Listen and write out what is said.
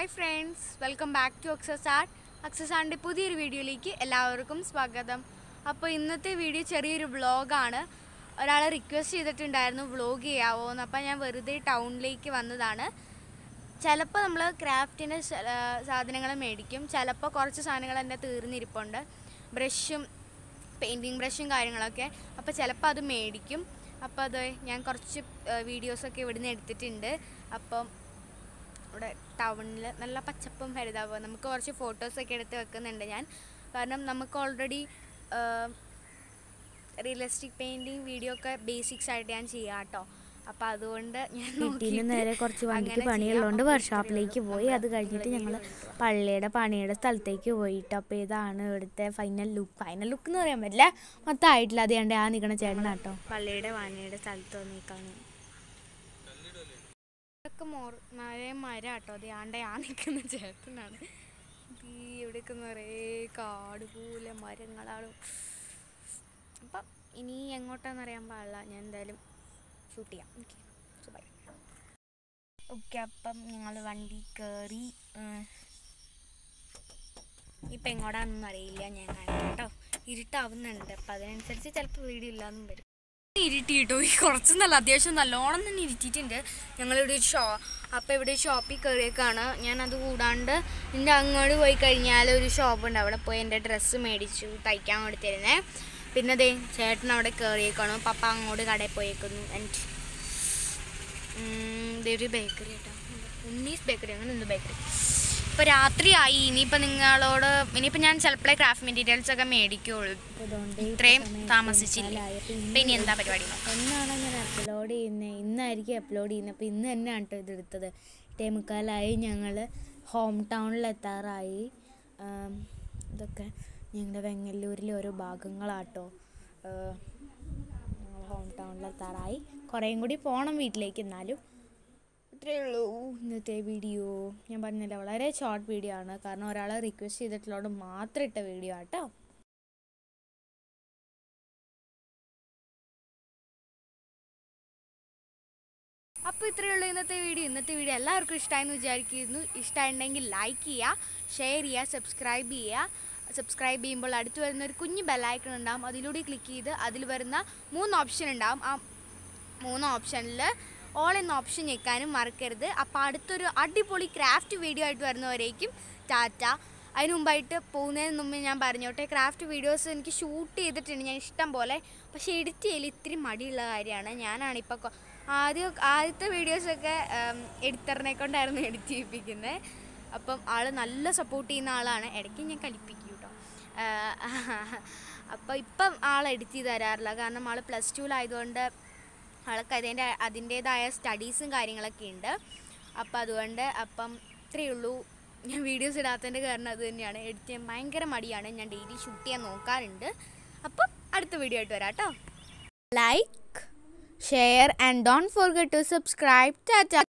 Hi friends welcome back to access art access ആറിൻ്റെ പുതിയൊരു വീഡിയോയിലേക്ക് എല്ലാവർക്കും സ്വാഗതം അപ്പോൾ ഇന്നത്തെ വീഡിയോ ചെറിയൊരു വ്ളോഗാണ് ഒരാൾ റിക്വസ്റ്റ് ചെയ്തിട്ടുണ്ടായിരുന്നു വ്ളോഗ് ചെയ്യാവോ എന്ന് അപ്പോൾ ഞാൻ വെറുതെ ടൗണിലേക്ക് വന്നതാണ് ചിലപ്പോൾ നമ്മൾ ക്രാഫ്റ്റിൻ്റെ സാധനങ്ങൾ മേടിക്കും ചിലപ്പോൾ കുറച്ച് സാധനങ്ങൾ എൻ്റെ തീർന്നിരിപ്പുണ്ട് ബ്രഷും പെയിൻറ്റിങ് ബ്രഷും കാര്യങ്ങളൊക്കെ അപ്പോൾ ചിലപ്പോൾ അത് മേടിക്കും അപ്പോൾ അത് ഞാൻ കുറച്ച് വീഡിയോസൊക്കെ ഇവിടുന്ന് എടുത്തിട്ടുണ്ട് അപ്പം ഇവിടെ ടൗണിൽ നല്ല പച്ചപ്പും ഹരിതാവും നമുക്ക് കുറച്ച് ഫോട്ടോസൊക്കെ എടുത്ത് വെക്കുന്നുണ്ട് ഞാൻ കാരണം നമുക്ക് ഓൾറെഡി റിയലിസ്റ്റിക് പെയിൻറ്റിങ് വീഡിയോ ഒക്കെ ബേസിക്സ് ആയിട്ട് ഞാൻ ചെയ്യാം കേട്ടോ അപ്പോൾ അതുകൊണ്ട് ഞാൻ വീട്ടിൽ നോക്കിയിട്ട് നേരെ കുറച്ച് വണ്ടിക്ക് അങ്ങനെ പണിയുള്ളതുകൊണ്ട് ചെയ്യാം. വർക്ക്ഷോപ്പിലേക്ക് പോയി അത് കഴിഞ്ഞിട്ട് നമ്മള് ഞങ്ങൾ വീഡിയോ എടുക്കാം. പള്ളിയുടെ പണിയുടെ സ്ഥലത്തേക്ക് പോയിട്ട് അപ്പോൾ ഇതാണ് ഇവിടുത്തെ ഫൈനൽ ലുക്ക് ഫൈനൽ ലുക്ക് എന്ന് പറയാൻ പറ്റില്ല മൊത്തം ആയിട്ടില്ല അത് കണ്ടേ ആ നിൽക്കണ ചേട്ടനാട്ടോ പള്ളിയുടെ പണിയുടെ സ്ഥലത്ത് വന്നേക്കാണ് ഇതൊക്കെ മോർ നിറയെ മരം കേട്ടോ അത് ആണ്ടെ ആ നിൽക്കുന്ന ചേട്ടനാണ് ഇത് ഈ ഇവിടെയൊക്കെ നിറയെ കാട് പോലെ മരങ്ങളാണ് അപ്പം ഇനി എങ്ങോട്ടാന്ന് അറിയാൻ പാടില്ല ഞാൻ എന്തായാലും ഷൂട്ട് ചെയ്യാം ഓക്കെ സൂപ്പർ ഓക്കെ അപ്പം ഞങ്ങൾ വണ്ടി കയറി ഇപ്പം എങ്ങോട്ടാണെന്നൊന്നും അറിയില്ല ഞാൻ കാണിക്കാം കേട്ടോ ഇരുട്ടാവുന്നുണ്ട് അപ്പം അതിനനുസരിച്ച് ചിലപ്പോൾ വീഡിയോ ഇല്ലാന്നും വരും ഇരുട്ടി കിട്ടോ ഈ കുറച്ച് നല്ല അത്യാവശ്യം നല്ലോണം തന്നെ ഇരുട്ടിയിട്ടുണ്ട് ഞങ്ങളിവിടെ ഒരു ഷോ അപ്പോൾ ഇവിടെ ഒരു ഷോപ്പിൽ കയറിയേക്കാണ് ഞാൻ അത് കൂടാണ്ട് എൻ്റെ അങ്ങോട്ട് പോയി കഴിഞ്ഞാൽ ഒരു ഷോപ്പുണ്ട് അവിടെ പോയി എൻ്റെ ഡ്രസ്സ് മേടിച്ചു തയ്ക്കാൻ കൊടുത്തിരുന്നേ പിന്നെ ദേ ചേട്ടൻ അവിടെ കയറിയേക്കാണു പപ്പ അങ്ങോട്ട് കടയിൽ പോയേക്കുന്നു ആൻഡ് ഇതേ ഒരു ബേക്കറി കേട്ടോ ഉണ്ണീസ് ബേക്കറി അങ്ങനെ എന്ത് ബേക്കറി ഇപ്പോൾ രാത്രിയായി ഇനിയിപ്പോൾ നിങ്ങളോട് ഇനിയിപ്പോൾ ഞാൻ ചിലപ്പോഴേ ക്രാഫ്റ്റ് മെറ്റീരിയൽസ് ഒക്കെ മേടിക്കുള്ളൂ അതുകൊണ്ട് ഇത്രയും താമസിച്ചില്ല അപ്പം ഇനി എന്താ പരിപാടി നോക്കാം എന്നാണ് ഞാൻ അപ്ലോഡ് ചെയ്യുന്നത് ഇന്നായിരിക്കും അപ്ലോഡ് ചെയ്യുന്നത് അപ്പോൾ ഇന്ന് തന്നെയാണ് കേട്ടോ ഇതെടുത്തത് എട്ടേ മുക്കാലായി ഞങ്ങൾ ഹോം ടൗണിൽ എത്താറായി ആം, ഇതൊക്കെ ഞങ്ങളുടെ വെങ്ങല്ലൂരിലെ ഓരോ ഭാഗങ്ങളാട്ടോ ഹോം ടൗണിൽ എത്താറായി കുറേയും കൂടി പോകണം വീട്ടിലേക്ക് എന്നാലും ഇത്രയേ ഉള്ളൂ ഇന്നത്തെ വീഡിയോ ഞാൻ പറഞ്ഞില്ല വളരെ ഷോർട്ട് വീഡിയോ ആണ് കാരണം ഒരാളെ റിക്വസ്റ്റ് ചെയ്തിട്ടുള്ളതുകൊണ്ട് മാത്രം ഇട്ട വീഡിയോ ആട്ടോ അപ്പോൾ ഇത്രയേ ഉള്ളൂ ഇന്നത്തെ വീഡിയോ ഇന്നത്തെ വീഡിയോ എല്ലാവർക്കും ഇഷ്ടമായെന്ന് വിചാരിക്കുന്നു ഇഷ്ടമായിട്ടുണ്ടെങ്കിൽ ലൈക്ക് ചെയ്യുക ഷെയർ ചെയ്യുക സബ്സ്ക്രൈബ് ചെയ്യുക സബ്സ്ക്രൈബ് ചെയ്യുമ്പോൾ അടുത്ത് വരുന്ന ഒരു കുഞ്ഞ് ബെല്ലൈക്കൺ ഉണ്ടാവും അതിലൂടെ ക്ലിക്ക് ചെയ്ത് അതിൽ വരുന്ന മൂന്ന് ഓപ്ഷൻ ഉണ്ടാവും ആ മൂന്ന് ഓപ്ഷനിൽ ഓൾ എന്ന ഓപ്ഷൻ ഞെക്കാനും മറക്കരുത് അപ്പോൾ അടുത്തൊരു അടിപൊളി ക്രാഫ്റ്റ് വീഡിയോ ആയിട്ട് വരുന്നവരേക്കും ടാറ്റ അതിന് മുമ്പായിട്ട് പോകുന്നതിന് മുമ്പ് ഞാൻ പറഞ്ഞോട്ടെ ക്രാഫ്റ്റ് വീഡിയോസ് എനിക്ക് ഷൂട്ട് ചെയ്തിട്ടുണ്ട് ഞാൻ ഇഷ്ടം പോലെ പക്ഷേ എഡിറ്റ് ചെയ്യൽ ഇത്തിരി മടിയുള്ള കാര്യമാണ് ഞാനാണിപ്പോൾ കൊ- ആദ്യം ആദ്യത്തെ വീഡിയോസൊക്കെ എഡിറ്ററിനെ കൊണ്ടായിരുന്നു എഡിറ്റ് ചെയ്യിപ്പിക്കുന്നത് അപ്പം ആൾ നല്ല സപ്പോർട്ട് ചെയ്യുന്ന ആളാണ് ഇടയ്ക്ക് ഞാൻ കലിപ്പിക്കും കേട്ടോ അപ്പോൾ ഇപ്പം ആൾ എഡിറ്റ് ചെയ്ത് തരാറില്ല കാരണം ആൾ പ്ലസ് ടുവിലായതുകൊണ്ട് ആൾക്ക് അതിൻ്റെ അതിൻ്റേതായ സ്റ്റഡീസും കാര്യങ്ങളൊക്കെ ഉണ്ട് അപ്പം അതുകൊണ്ട് അപ്പം ഇത്രയേ ഉള്ളൂ ഞാൻ വീഡിയോസ് ഇടാത്തതിൻ്റെ കാരണം അത് തന്നെയാണ് എഡിറ്റ് ചെയ്യാൻ ഭയങ്കര മടിയാണ് ഞാൻ ഡെയിലി ഷൂട്ട് ചെയ്യാൻ നോക്കാറുണ്ട് അപ്പം അടുത്ത വീഡിയോ ആയിട്ട് വരാം കേട്ടോ like, share, and don't forget to subscribe. Tata.